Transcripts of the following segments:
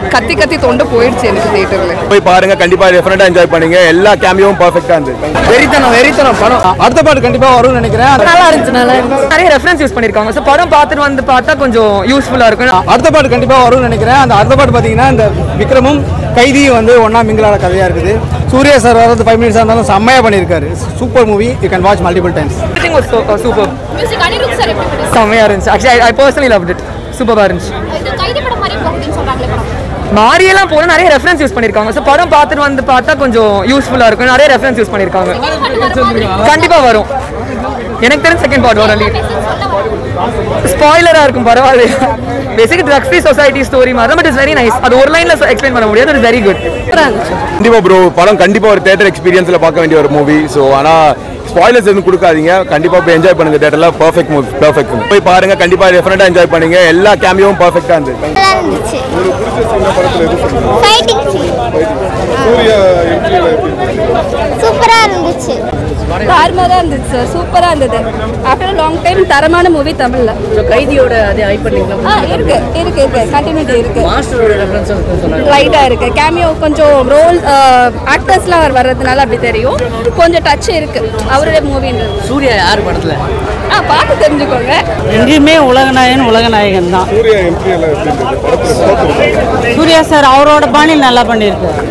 கத்தி கத்தி தொண்டை போயிடுச்சு எனக்கு தியேட்டர்ல போய் பாருங்க கண்டிப்பா டெஃபினட்டா என்ஜாய் பண்ணுங்க எல்லா கேமியோவும் பர்ஃபெக்டா இருந்தது வெறித்தனம் வெறித்தனம் படம் அடுத்த பாட்டு கண்டிப்பா வரும்னு நினைக்கிறேன் நல்லா இருந்துச்சு நல்லா இருந்துச்சு நிறைய ரெஃபரன்ஸ் யூஸ் பண்ணிருக்காங்க ஸோ படம் பார்த்துட்டு வந்து பார்த்தா கொஞ்சம் யூஸ்ஃபுல்லா இருக்கும் அடுத்த பாட்டு கண்டிப்பா வரும்னு நினைக்கிறேன் அந்த அடுத்த பாட்டு பாத்தீங்கன்னா இந்த விக்ரமும் கைதியும் வந்து ஒண்ணா மிங்கிலான கதையா இருக்குது சூர்யா சார் வர்றது ஃபைவ் மினிட்ஸ் இருந்தாலும் செம்மையா பண்ணியிருக்காரு super movie you can watch multiple times everything was super music Anirudh sir எப்படி பண்ணுது செம்மையா இருந்துச்சு actually I personally love it சூப்பராக இருந்துச்சு இது கைதி படம் மாதிரி போகுதுன்னு சொல்றாங்களே படம் மாரியெல்லாம் போல நிறைய ரெஃபரன்ஸ் யூஸ் பண்ணிருக்காங்க ஸோ படம் பார்த்துட்டு வந்து பார்த்தா கொஞ்சம் யூஸ்ஃபுல்லா இருக்கும் நிறைய ரெஃபரன்ஸ் யூஸ் பண்ணிருக்காங்க கண்டிப்பா வரும் எனக்கு தெரிஞ்ச செகண்ட் பார்ட் வரும் ஸ்பாய்லரா இருக்கும் பரவாயில்ல basic drugs free society story மாதிரி பட் இஸ் வெரி நைஸ் அது ஒரு லைன்ல எக்ஸ்பிளைன் பண்ண முடியாது இட்ஸ் வெரி குட் கண்டிப்பா ப்ரோ படம் கண்டிப்பா ஒரு தேட்டர் எக்ஸ்பீரியன்ஸ்ல பார்க்க வேண்டிய ஒரு மூவி ஸோ ஆனா ஸ்பாய்லர்ஸ் எதுவும் கொடுக்காதீங்க கண்டிப்பா போய் என்ஜாய் பண்ணுங்க தேட்டர்ல பர்ஃபெக்ட் மூவி பர்ஃபெக்ட் போய் பாருங்க கண்டிப்பா டெஃபினட்டா என்ஜாய் பண்ணுங்க எல்லா கேமியோவும் பர்ஃபெக்டா இருந்தது நல்லா இருந்துச்சு ஃபைட்டிங் சூப்பரா இருந்துச்சு தாறுமாறாக இருந்துச்சு சார் சூப்பராக இருந்தது ஆஃப்டர் லாங் டைம் தரமான மூவி தமிழில் கைதியோட அதே ஹைப் பண்ணிக்கலாம் ஆ இருக்கு இருக்கு இருக்கு கண்டினியூட்டி இருக்கு மாஸ்டரோட ரெஃபரன்ஸ் சொன்னாங்க லைட்டாக இருக்கு கேமியோ கொஞ்சம் ரோல் ஆக்டர்ஸ்லாம் அவர் வர்றதுனால அப்படி தெரியும் கொஞ்சம் டச் இருக்கு அவருடைய மூவின்றது சூர்யா யார் படத்துல ஆ பார்த்து தெரிஞ்சுக்கோங்க எங்கேயுமே உலகநாயகன் உலகநாயகன் தான் சூர்யா சார் அவரோட பாணியில் நல்லா பண்ணியிருக்காரு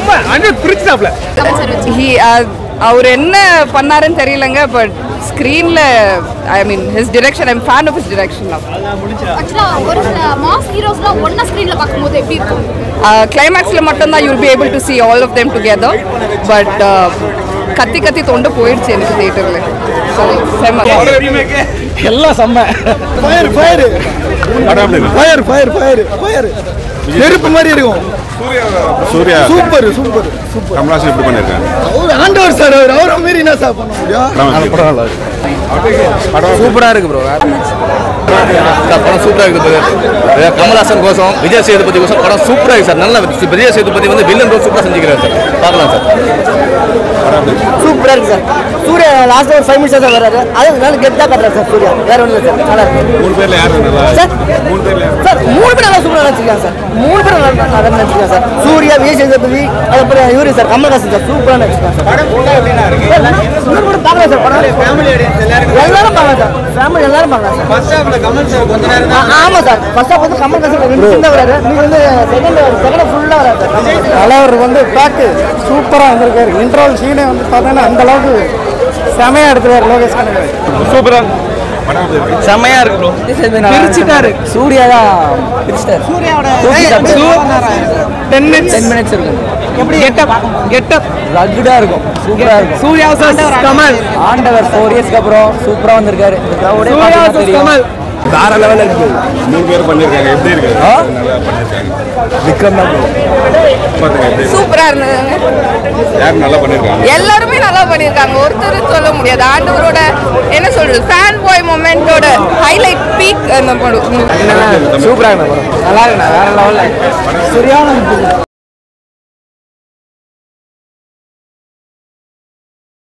ஹி அவர் என்ன பண்ணாருன்னு தெரியலங்க பட் ஸ்க்ரீன்ல I mean his direction I'm fan of his direction தான் ஆக்சுவலா ஒரு சில மாஸ் ஹீரோஸ்லாம் ஒன்னா ஸ்கிரீன்ல பார்க்கும்போது எப்படி இருக்கும் கிளைமேக்ஸில் மட்டும்தான் you'll be able to see all of them together but கத்தி கத்தி தொண்டை போயிடுச்சு எனக்கு தியேட்டர்ல ஸோ செம்ம எல்லாம் செம்ம fire fire fire fire fire fire நெருப்பு மாதிரி இருக்கும் Suriya super super super Kamalhaasan எப்படி பண்ணிருக்காங்க அவர் ஆண்டவர் சார் அவர் அவரை மாரி என்ன சார் பண்ண முடியும் சூப்பரா இருக்கு ப்ரோ படம் சூப்பரா இருக்குது கமல்ஹாசன் கோசம் விஜய் சேதுபதி கோசம் படம் சூப்பரா இருக்கு சார் நல்ல விஜய் சேதுபதி வந்து வில்லன் ரோல் சூப்பரா செஞ்சுக்கிறார் சார் பார்க்கலாம் சார் சூப்பராக இருக்கு சார் சூர்யா லாஸ்ட் ஒரு ஃபைவ் மினிட்ஸ் தான் வராரு அது நல்ல கெத்தாக கட்டுறாரு சார் சூர்யா வேற ஒன்றும் இல்லை சார் நல்லா இருக்கு மூணு பேர்ல யாரு நல்லா சார் சார் மூணு பேர் நல்லா சூப்பராக நினச்சிக்கலாம் சார் மூணு பேர் நல்லா நல்லா நினச்சிக்கலாம் சார் சூர்யா விஜய் சேதுபதி அதுக்கப்புறம் இவரு சார் கமல்ஹாசன் சார் சூப்பராக நினச்சிக்கலாம் சார் படம் இன்னொரு படம் பார்க்கலாம் சார் படம் எல்லாரும் பார்க்கலாம் சார் ஃபேமிலி எல்லாரும் பார்க்கலாம் சார் ஃபர்ஸ்ட் ஹாஃப்ல கமல் சார் கொஞ்ச நேரம் ஆமாம் சார் ஃபர்ஸ்ட் ஹாஃப் வந்து கமல்ஹாசன் ரெண்டு சீன் தான் வராரு நீங்க வந்து செகண்ட் செகண்ட் ஃபுல்லாக வராது சார் தலைவர் வந்து பேக்கு சூப்பராக வந்திருக்காரு இன்ட்ரோல் சீனே வந்து பார்த்தீங்கன்னா அந்த அளவுக்கு செமையா எடுத்துருவார் லோகேஷ் கனகராஜ் சூப்பரா செமையா இருக்கு ப்ரோ பிரிச்சுட்டாரு சூர்யா தான் பிரிச்சிட்டாரு டென் மினிட்ஸ் டென் மினிட்ஸ் இருக்கும் எப்படி கெட்டப் கெட்டப் ரகுடா இருக்கும் சூப்பரா இருக்கும் சூர்யா கமல் ஆண்டவர் ஃபோர் இயர்ஸ்க்கு அப்புறம் சூப்பரா வந்திருக்காரு இந்த crowd-ஏ பார்த்தீங்கன்னா தெரியும் கமல் வேற லெவல்ல இருக்கு மூணு பேர் பண்ணிருக்காங்க எப்படி இருக்கு ஆ? நல்லா பண்ணிருக்காங்க விக்ரம் தான் பாத்துங்க எப்படி சூப்பரா இருந்ததுங்க யார் நல்லா பண்ணிருக்காங்க எல்லாருமே நல்லா பண்ணியிருக்காங்க ஒருத்தர் சொல்ல முடியாது ஆண்டவரோட என்ன சொல்றது ஃபேன் பாய் மொமெண்டோட ஹைலைட் பீக் அந்த படம் சூப்பராக நல்லா இருக்குண்ணா வேற லெவலில் சரியான